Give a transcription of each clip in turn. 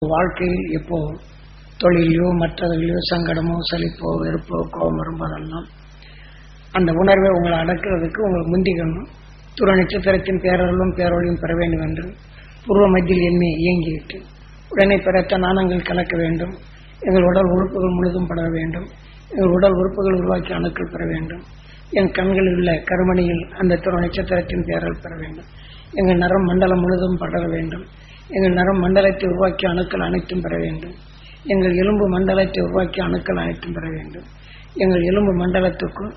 வாழ்க்கையில் எப்போ தொழிலையோ மற்றதிலையோ சங்கடமோ சலிப்போ வெறுப்போ கோபம் வரும்போதெல்லாம் அந்த உணர்வை உங்களை அடக்கிறதுக்கு உங்களுக்கு முந்திக்கணும் துற நட்சத்திரத்தின் பேரருளும் பேரொழியும் பெற வேண்டும் என்று பூர்வ மத்தியில் எண்ணி இயங்கிவிட்டு உடனே பிறத்த நாணங்கள் கலக்க வேண்டும் எங்கள் உடல் உறுப்புகள் முழுதும் பட வேண்டும் எங்கள் உடல் உறுப்புகள் உருவாக்கி அணுக்கள் பெற வேண்டும் என் கண்களில் உள்ள கருமணியில் அந்த துற நட்சத்திரத்தின் பேரல் பெற வேண்டும் எங்கள் நரம் மண்டலம் முழுதும் படர வேண்டும் எங்கள் நரம் மண்டலத்தை உருவாக்கி அணுக்கள் அனைத்தும் பெற வேண்டும் எங்கள் எலும்பு மண்டலத்தை உருவாக்கி அணுக்கள் அனைத்தும் பெற வேண்டும் எங்கள் எலும்பு மண்டலத்துக்கும்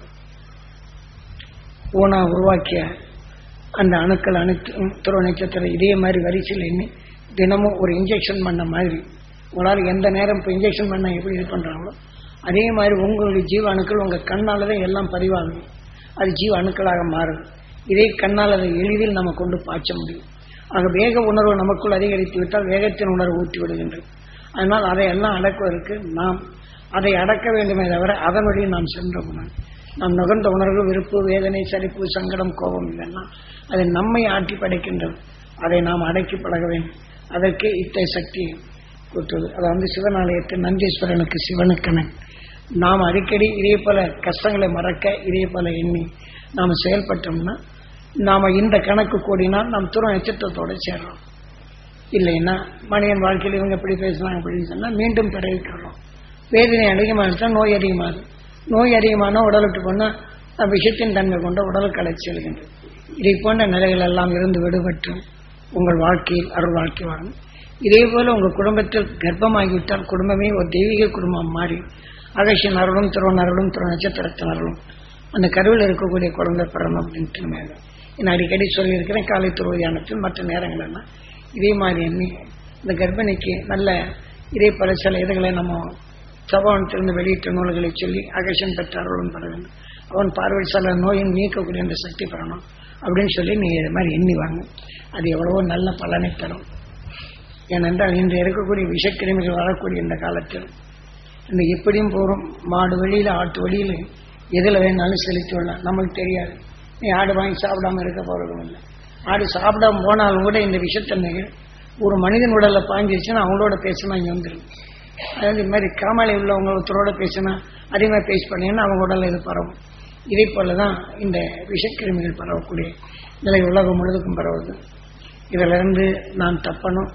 ஊனா உருவாக்கிய அந்த அணுக்கள் அனைத்தும் துருவ நட்சத்திரம் இதே மாதிரி வரிசையில் எண்ணி தினமும் ஒரு இன்ஜெக்ஷன் பண்ண மாதிரி உங்களால் எந்த நேரம் இப்போ இன்ஜெக்ஷன் பண்ண எப்படி இது பண்ணுறாங்களோ அதே மாதிரி உங்களுடைய ஜீவ அணுக்கள் உங்கள் கண்ணால் தான் எல்லாம் பதிவாகும் அது ஜீவ அணுக்களாக மாறும் இதே கண்ணால் அதை எளிதில் நம்ம கொண்டு பாய்ச்ச முடியும் ஆக வேக உணர்வு நமக்குள் அதிகரித்து விட்டால் வேகத்தின் உணர்வு ஊட்டி விடுகின்றது அதனால் அதை எல்லாம் அடக்குவதற்கு நாம் அதை அடக்க வேண்டுமே தவிர அதன் வழியில் நாம் சென்ற உணர்வு நாம் நுகர்ந்த உணர்வு விருப்பு வேதனை சலிப்பு சங்கடம் கோபம் இதெல்லாம் அது நம்மை ஆட்டி படைக்கின்றது அதை நாம் அடக்கி பழக வேண்டும் அதற்கு இத்தகைய சக்தி கொடுத்தது அது வந்து சிவனாலயத்தில் நந்தீஸ்வரனுக்கு சிவனுக்கென நாம் அடிக்கடி இதே போல கஷ்டங்களை மறக்க இதே போல எண்ணி நாம் செயல்பட்டோம்னா நாம் இந்த கணக்கு கூடினால் நாம் துற நட்சத்திரத்தோடு சேர்றோம் இல்லைன்னா மனிதன் வாழ்க்கையில் இவங்க எப்படி பேசுனாங்க அப்படின்னு சொன்னால் மீண்டும் பிறவிக்கிறோம் வேதனை அதிகமாக இருந்தால் நோய் அதிகமாகுது நோய் அதிகமான உடலுக்கு போனால் விஷத்தின் தன்மை கொண்ட உடலுக்கு அழைச்சி செல்கின்றது இதை போன்ற நிலைகள் எல்லாம் இருந்து விடுபட்டு உங்கள் வாழ்க்கையில் அருள் வாழ்க்கை வாழும் இதே போல உங்கள் குடும்பத்தில் கர்ப்பமாகிவிட்டால் குடும்பமே ஒரு தெய்வீக குடும்பம் மாறி அகசியன் அருளும் திருவன் அருளும் திரு நட்சத்திரத்தின் அருளும் அந்த கருவில் இருக்கக்கூடிய குழந்தை பிறந்தம் அப்படின்ட்டு மேலே நான் அடிக்கடி சொல்லியிருக்கிறேன் காலை துருவதியானத்தில் மற்ற நேரங்கள் எல்லாம் இதே மாதிரி எண்ணி இந்த கர்ப்பிணிக்கு நல்ல இதே பல சில இதுகளை நம்ம சபாவனத்திலிருந்து வெளியிட்ட நூல்களை சொல்லி அகசன் பெற்ற அருளும் பெற வேண்டும் அவன் பார்வை சில நோயின் நீக்கக்கூடிய அந்த சக்தி பெறணும் அப்படின்னு சொல்லி நீ இது மாதிரி எண்ணி வாங்க அது எவ்வளவோ நல்ல பலனை தரும் ஏனென்றால் இன்று இருக்கக்கூடிய விஷக்கிருமிகள் வரக்கூடிய இந்த காலத்தில் இந்த எப்படியும் போகிறோம் மாடு வழியில் ஆட்டு வழியில் எதில் வேணாலும் செலுத்தி விடலாம் நமக்கு தெரியாது நீ ஆடு வாங்கி சாப்பிடாம இருக்க போகிறதும் இல்லை ஆடு சாப்பிடாம போனாலும் கூட இந்த விஷத்தன்மைகள் ஒரு மனிதன் உடலில் பாஞ்சிருச்சுன்னா அவங்களோட பேசினா இங்கே வந்துடும் அதாவது இது மாதிரி காமாலை உள்ளவங்க ஒருத்தரோட பேசினா அதே மாதிரி பேசி பண்ணீங்கன்னா அவங்க உடலில் இது பரவும் இதே போல தான் இந்த விஷக்கிருமிகள் பரவக்கூடிய நிலை உலகம் முழுதுக்கும் பரவுது இதிலிருந்து நான் தப்பணும்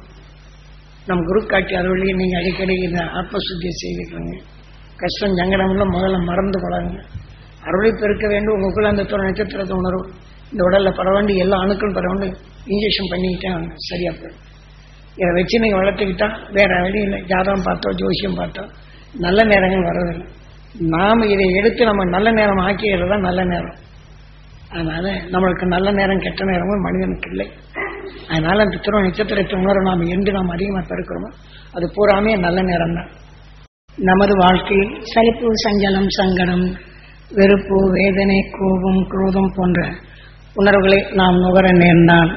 நம் குரு காட்டி அறுவழியை நீங்கள் அடிக்கடி இந்த ஆத்மசுத்தியை செய்துக்கிறீங்க கஷ்டம் சங்கடம்ல முதல்ல மறந்து பழகுங்க அருளை பெருக்க வேண்டும் உங்களுக்குள்ள அந்த துணை நட்சத்திரத்தை உணர்வு இந்த உடலில் பர வேண்டி எல்லா அணுக்களும் பர வேண்டி இன்ஜெக்ஷன் பண்ணிக்கிட்டே வாங்க சரியா போயிடும் இதை வச்சு நீங்கள் வளர்த்துக்கிட்டா வேற வழி இல்லை ஜாதகம் பார்த்தோம் ஜோசியம் பார்த்தோம் நல்ல நேரங்கள் வர்றதில்லை நாம் இதை எடுத்து நம்ம நல்ல நேரம் ஆக்கிக்கிறது தான் நல்ல நேரம் அதனால நம்மளுக்கு நல்ல நேரம் கெட்ட நேரமும் மனிதனுக்கு இல்லை அதனால அந்த திருவ நட்சத்திரத்தை உணர்வு நாம் என்று நாம் அதிகமாக பெருக்கிறோமோ அது பூராமே நல்ல நேரம் தான் நமது வாழ்க்கையில் சலிப்பு சஞ்சலம் சங்கடம் வெறுப்பு வேதனை கோபம் குரோதம் போன்ற உணர்வுகளை நாம் நுகர நேர்ந்தால்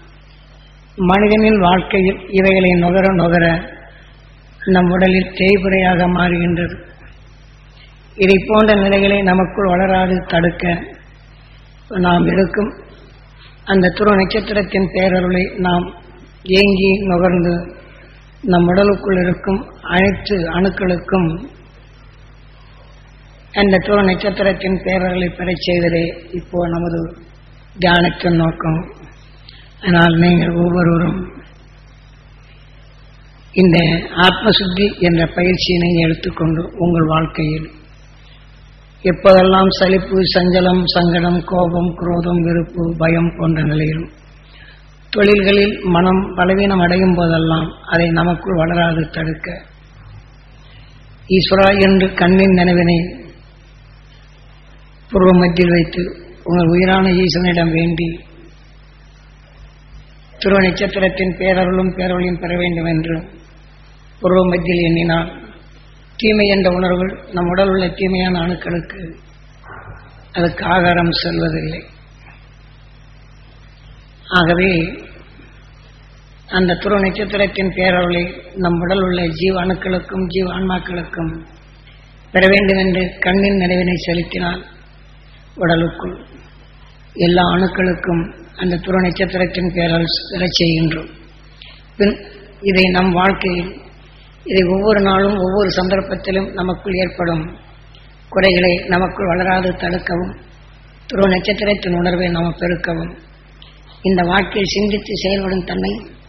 மனிதனின் வாழ்க்கையில் இவைகளை நுகர நுகர நம் உடலில் தேய்புறையாக மாறுகின்றது இதை போன்ற நிலைகளை நமக்குள் வளராது தடுக்க நாம் எடுக்கும் அந்த துருவ நட்சத்திரத்தின் பேரருளை நாம் ஏங்கி நுகர்ந்து நம் உடலுக்குள் இருக்கும் அனைத்து அணுக்களுக்கும் அந்த துருவ நட்சத்திரத்தின் பேரர்களை பெறச் செய்வதே இப்போ நமது தியானத்தின் நோக்கம் ஆனால் நீங்கள் ஒவ்வொருவரும் இந்த ஆத்மசுத்தி என்ற பயிற்சியினை எடுத்துக்கொண்டு உங்கள் வாழ்க்கையில் எப்போதெல்லாம் சலிப்பு சஞ்சலம் சங்கடம் கோபம் குரோதம் வெறுப்பு பயம் போன்ற நிலையிலும் தொழில்களில் மனம் பலவீனம் அடையும் போதெல்லாம் அதை நமக்குள் வளராது தடுக்க ஈஸ்வரா என்று கண்ணின் நினைவினை பூர்வ மத்தியில் வைத்து உங்கள் உயிரான ஈசனிடம் வேண்டி துருவ நட்சத்திரத்தின் பேரருளும் பேரொழியும் பெற வேண்டும் என்று பூர்வ மத்தியில் எண்ணினால் தீமை என்ற உணர்வுகள் நம் உடல் உள்ள தீமையான அணுக்களுக்கு அதுக்கு ஆகாரம் செல்வதில்லை ஆகவே அந்த துருவ நட்சத்திரத்தின் பேரொழி நம் உடல் உள்ள ஜீவ அணுக்களுக்கும் ஜீவ ஆன்மாக்களுக்கும் பெற வேண்டும் என்று கண்ணின் நினைவினை செலுத்தினால் உடலுக்குள் எல்லா அணுக்களுக்கும் அந்த துருவ நட்சத்திரத்தின் பேரால் பெறச் செய்கின்றோம் பின் இதை நம் வாழ்க்கையில் இதை ஒவ்வொரு நாளும் ஒவ்வொரு சந்தர்ப்பத்திலும் நமக்குள் ஏற்படும் குறைகளை நமக்குள் வளராது தடுக்கவும் துருவ நட்சத்திரத்தின் உணர்வை நாம் பெருக்கவும் இந்த வாழ்க்கையில் சிந்தித்து செயல்படும் தன்மை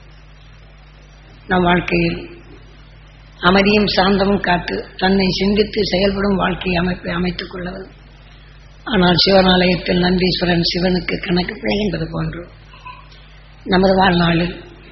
நம் வாழ்க்கையில் அமைதியும் சாந்தமும் காத்து தன்னை சிந்தித்து செயல்படும் வாழ்க்கை அமைப்பை அமைத்துக் கொள்ளவும் ஆனால் சிவனாலயத்தில் நந்தீஸ்வரன் சிவனுக்கு கணக்கு பிழை என்பது போன்று நமது வாழ்நாளில்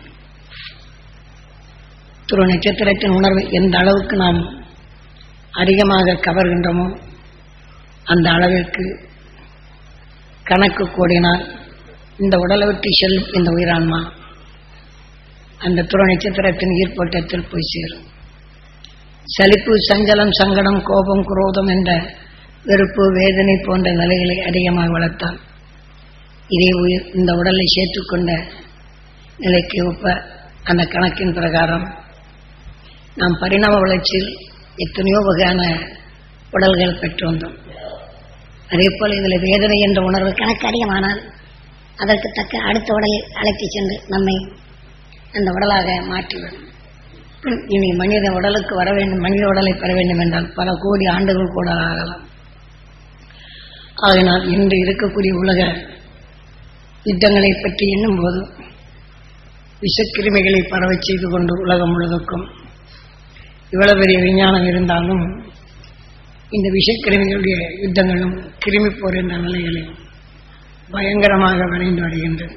துரு நட்சத்திரத்தின் உணர்வு எந்த அளவுக்கு நாம் அதிகமாக கவர்கின்றோமோ அந்த அளவிற்கு கணக்கு கூடினால் இந்த உடலை விட்டு செல்லும் இந்த உயிரான்மா அந்த துற நட்சத்திரத்தின் ஈர்ப்போட்டத்தில் போய் சேரும் சலிப்பு சஞ்சலம் சங்கடம் கோபம் குரோதம் என்ற வெறுப்பு வேதனை போன்ற நிலைகளை அதிகமாக வளர்த்தால் இதே உயிர் இந்த உடலை சேர்த்துக்கொண்ட நிலைக்கு ஒப்ப அந்த கணக்கின் பிரகாரம் நாம் பரிணாம வளர்ச்சியில் எத்தனையோ வகையான உடல்கள் பெற்று வந்தோம் அதே போல இதில் வேதனை என்ற உணர்வு கணக்கு அதிகமானால் அதற்கு தக்க அடுத்த உடலை அழைத்து சென்று நம்மை அந்த உடலாக மாற்றிவிடும் பின் இனி மனித உடலுக்கு வர வேண்டும் மனித உடலை பெற வேண்டும் என்றால் பல கோடி ஆண்டுகள் கூட ஆகலாம் ஆகினால் இன்று இருக்கக்கூடிய உலக யுத்தங்களை பற்றி எண்ணும்போது விஷக்கிருமிகளை பரவச் செய்து கொண்டு உலகம் முழுவதுக்கும் இவ்வளவு பெரிய விஞ்ஞானம் இருந்தாலும் இந்த விஷக்கிருமிகளுடைய யுத்தங்களும் கிருமி போர் என்ற நிலைகளில் பயங்கரமாக விளைந்து வருகின்றது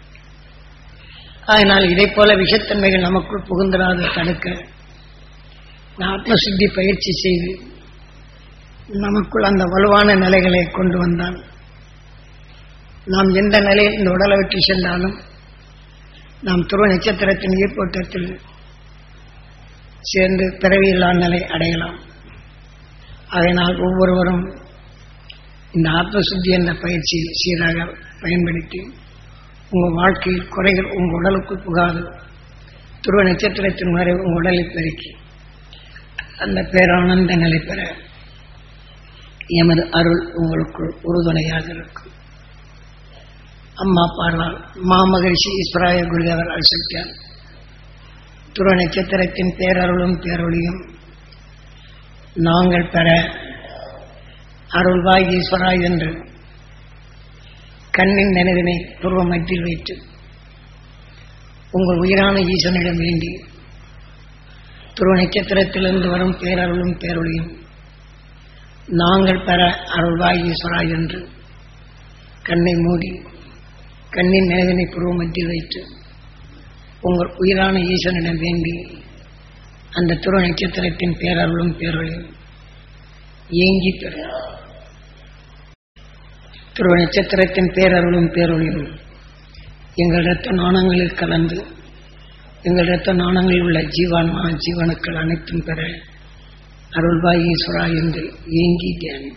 அதனால் இதை போல விஷத்தன்மைகள் நமக்குள் புகுந்திராது தடுக்க ஆத்ம சுத்தி பயிற்சி செய்து நமக்குள் அந்த வலுவான நிலைகளை கொண்டு வந்தால் நாம் எந்த நிலையில் இந்த உடலை விட்டு சென்றாலும் நாம் துருவ நட்சத்திரத்தின் ஈர்ப்போட்டத்தில் சேர்ந்து பிறவியில்லா நிலை அடையலாம் அதனால் ஒவ்வொருவரும் இந்த ஆத்மசுத்தி என்ற பயிற்சியை சீராக பயன்படுத்தி உங்கள் வாழ்க்கையில் குறைகள் உங்கள் உடலுக்குள் புகாது துருவ நட்சத்திரத்தின் வரை உங்கள் உடலை பெருக்கி அந்த பேரானந்த நிலை பெற எமது அருள் உங்களுக்குள் உறுதுணையாக இருக்கும் அம்மா பாடலால் மாமகரிஷி ஈஸ்வராய குருதேவர் அல்சக்தியார் துருவ நட்சத்திரத்தின் பேரருளும் பேரொழியும் நாங்கள் பெற அருள்வாய் ஈஸ்வராய் என்று கண்ணின் நினைவினை பூர்வ மத்தியில் வைத்து உங்கள் உயிரான ஈசனிடம் வேண்டி துருவ நட்சத்திரத்திலிருந்து வரும் பேரருளும் பேரொழியும் நாங்கள் பெற அருள்வாய் ஈஸ்வராய் என்று கண்ணை மூடி கண்ணின் நினைவினை பூர்வ மத்தியில் வைத்து உங்கள் உயிரான ஈசனிடம் வேண்டி அந்த துருவ நட்சத்திரத்தின் பேரருளும் பேரொழியும் ஏங்கி பெற துருவ நட்சத்திரத்தின் பேரருளும் பேரொழியும் எங்கள் இரத்த நாணங்களில் கலந்து எங்கள் இரத்த நாணங்களில் உள்ள ஜீவான்மா ஜீவனுக்கள் அனைத்தும் பெற அருள்வாய் ஈஸ்வரா என்று ஏங்கி தியானம்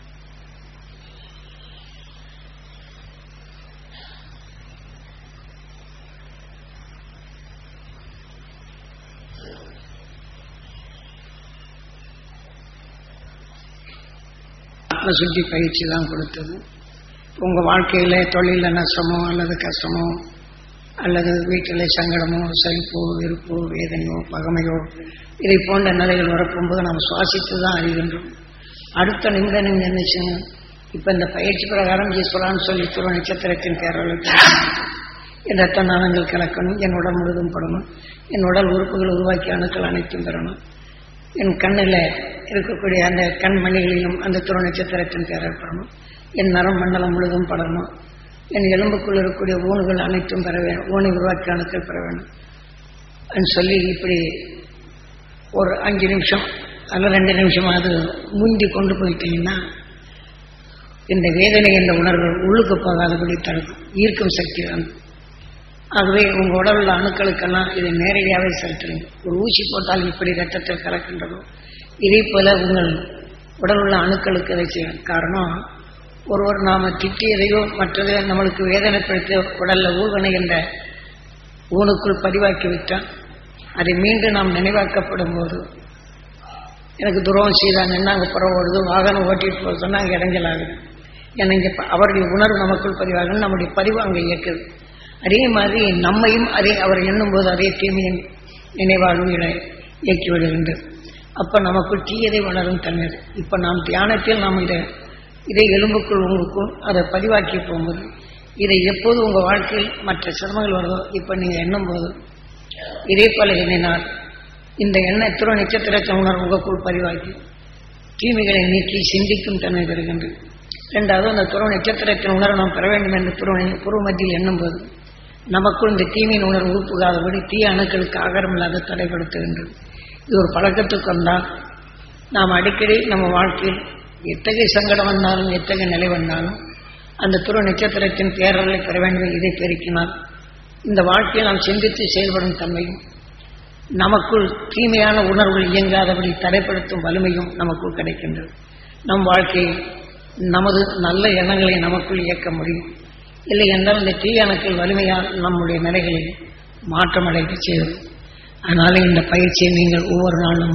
ஆத்மசுத்தி பயிற்சி தான் கொடுத்தது உங்கள் வாழ்க்கையில் தொழிலில் நஷ்டமோ அல்லது கஷ்டமோ அல்லது வீட்டில் சங்கடமோ சலிப்போ வெறுப்போ வேதனையோ பகமையோ இதை போன்ற நிலைகள் வரப்போகும்போது நாம் சுவாசித்து தான் அறிகின்றோம் அடுத்த நிமிடம் நீங்கள் என்ன செய்யணும் இப்போ இந்த பயிற்சி பிரகாரம் ஈஸ்வரான்னு சொல்லி துருவ நட்சத்திரத்தின் பேரவர்களுக்கு என் ரத்த நாணங்கள் கலக்கணும் என் உடல் முழுதும் படணும் என் உடல் உறுப்புகள் உருவாக்கிய அணுக்கள் அனைத்தும் பெறணும் என் கண்ணில் இருக்கக்கூடிய அந்த கண் மணிகளிலும் அந்த துருவ நட்சத்திரத்தின் பேரல் படணும் என் நரம் மண்டலம் முழுதும் படணும் என் எலும்புக்குள் இருக்கக்கூடிய ஊனுகள் அனைத்தும் பெற வேணும் ஊனை உருவாக்கிய அணுக்கள் பெற வேணும் சொல்லி இப்படி ஒரு அஞ்சு நிமிஷம் அல்ல ரெண்டு நிமிஷமாவது முந்தி கொண்டு போயிட்டீங்கன்னா இந்த வேதனை என்ற உணர்வு உள்ளுக்கு போகாதபடி தடுக்கும் ஈர்க்கும் சக்தி வந்து ஆகவே உங்க உடல் உள்ள அணுக்களுக்கெல்லாம் இதை நேரடியாகவே செலுத்துறீங்க ஒரு ஊசி போட்டால் இப்படி ரத்தத்தில் கலக்கின்றதோ இதே போல உங்கள் உடல் உள்ள அணுக்களுக்கு இதை செய்யும் காரணம் ஒருவர் நாம திட்டியதையோ மற்றது நம்மளுக்கு வேதனைப்படுத்த உடல்ல ஊகனை என்ற ஊனுக்குள் பதிவாக்கி விட்டால் அதை மீண்டும் நாம் நினைவாக்கப்படும் போது எனக்கு துரோகம் செய்தான் என்ன அங்கே புறம் ஓடுது வாகனம் ஓட்டிட்டு போக சொன்னா அங்கே இடைஞ்சலாகுது ஏன்னா இங்கே அவருடைய உணர்வு நமக்குள் பதிவாகும் நம்முடைய பதிவு அங்கே இயக்குது அதே மாதிரி நம்மையும் அதே அவர் எண்ணும்போது அதே தீமையின் நினைவாழ்வு இட இயக்கி விடுகின்றது அப்ப நமக்குள் தீயதை வளரும் தன்மை இப்ப நாம் தியானத்தில் நாம் இதை இதை எலும்புக்குள் உங்களுக்குள் அதை பதிவாக்கி போகும்போது இதை எப்போது உங்க வாழ்க்கையில் மற்ற சிரமங்கள் வருதோ இப்ப நீங்க எண்ணும் போது இதே போல எண்ணினால் இந்த எண்ணெய் துற நட்சத்திரத்தின் உணர்வு உங்களுக்குள் பதிவாக்கி தீமைகளை நீக்கி சிந்திக்கும் தன்மை பெறுகின்றது இரண்டாவது அந்த துறவு நட்சத்திரத்தின் உணர்வு நாம் பெற வேண்டும் என்று புற புற மத்தியில் எண்ணும்போது நமக்குள் இந்த தீமையின் உணர்வு உருப்புகாதபடி தீய அணுக்களுக்கு ஆகாரம் இல்லாத தடைப்படுத்துகின்றது இது ஒரு பழக்கத்துக்கு வந்தால் நாம் அடிக்கடி நம்ம வாழ்க்கையில் எத்தகைய சங்கடம் வந்தாலும் எத்தகைய நிலை வந்தாலும் அந்த துற நட்சத்திரத்தின் பேரர்களை பெற வேண்டும் இதை பெருக்கினால் இந்த வாழ்க்கையில் நாம் சிந்தித்து செயல்படும் தன்மையும் நமக்குள் தீமையான உணர்வுகள் இயங்காதபடி தடைப்படுத்தும் வலிமையும் நமக்குள் கிடைக்கின்றது நம் வாழ்க்கையில் நமது நல்ல எண்ணங்களை நமக்குள் இயக்க முடியும் இல்லை என்றால் இந்த தீய அணுக்கள் வலிமையால் நம்முடைய நிலைகளில் மாற்றமடைந்து செய்யும் அதனால இந்த பயிற்சியை நீங்கள் ஒவ்வொரு நாளும்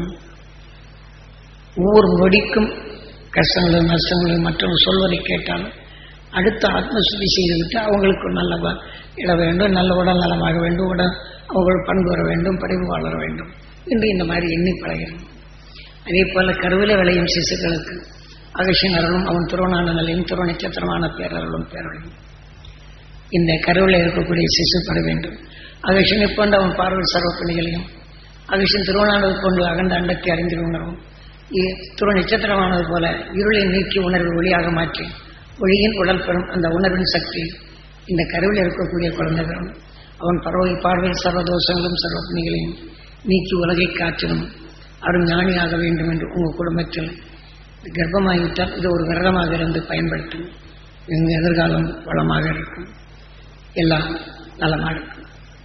ஒவ்வொரு நொடிக்கும் கஷ்டங்களும் நஷ்டங்களும் மற்றவங்க சொல்வதை கேட்டாலும் அடுத்த ஆத்மசுத்தி செய்துவிட்டு அவங்களுக்கு நல்ல வ- இட வேண்டும் நல்ல உடல் நலமாக வேண்டும் உடல் அவர்கள் பண்பு வர வேண்டும் படிப்பு வளர வேண்டும் என்று இந்த மாதிரி எண்ணி பழகிறது அதே போல கருவில விளையும் சிசுக்களுக்கு அகசியன் அருளும் அவன் துருவனான நிலையும் துருவ நட்சத்திரமான பேரருளும் பேரருளும் இந்த கருவில் இருக்கக்கூடிய சிசு பெற வேண்டும் அகசியனை போன்ற அவன் பார்வை சர்வ பணிகளையும் அகசியன் திருவண்ணாமலை கொண்டு அகண்ட அண்டத்தை அறிந்து உணர்வும் இ- துருவ நட்சத்திரமானது போல இருளை நீக்கி உணர்வு ஒளியாக மாற்றி ஒளியின் உடல் பெறும் அந்த உணர்வின் சக்தி இந்த கருவில் இருக்கக்கூடிய குழந்தைகளும் அவன் பறவை பார்வையில் சர்வதோஷங்களும் சர்வ பணிகளையும் நீக்கி உலகை காற்றிலும் அருள் ஞானியாக வேண்டும் என்று உங்கள் குடும்பத்தில் கர்ப்பமாகிவிட்டால் இது ஒரு விரதமாக இருந்து பயன்படுத்தும் எங்கள் எதிர்காலம் வளமாக இருக்கும் எல்லாம் நலமாக இருக்கும்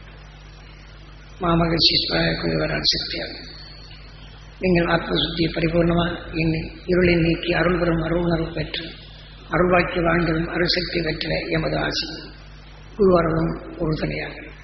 மாமகர்ஷி குழுவரால் சக்தியாகும் நீங்கள் ஆத்ம சுத்தியை பரிபூர்ணமாக எண்ணி இருளை நீக்கி அருள் பெறும் அருள் உணர்வு பெற்று அருள்வாக்கி வாழ்ந்திடும் அருள்சக்தி பெற்ற எமது ஆசை குருவரவும் உறுதுணையாக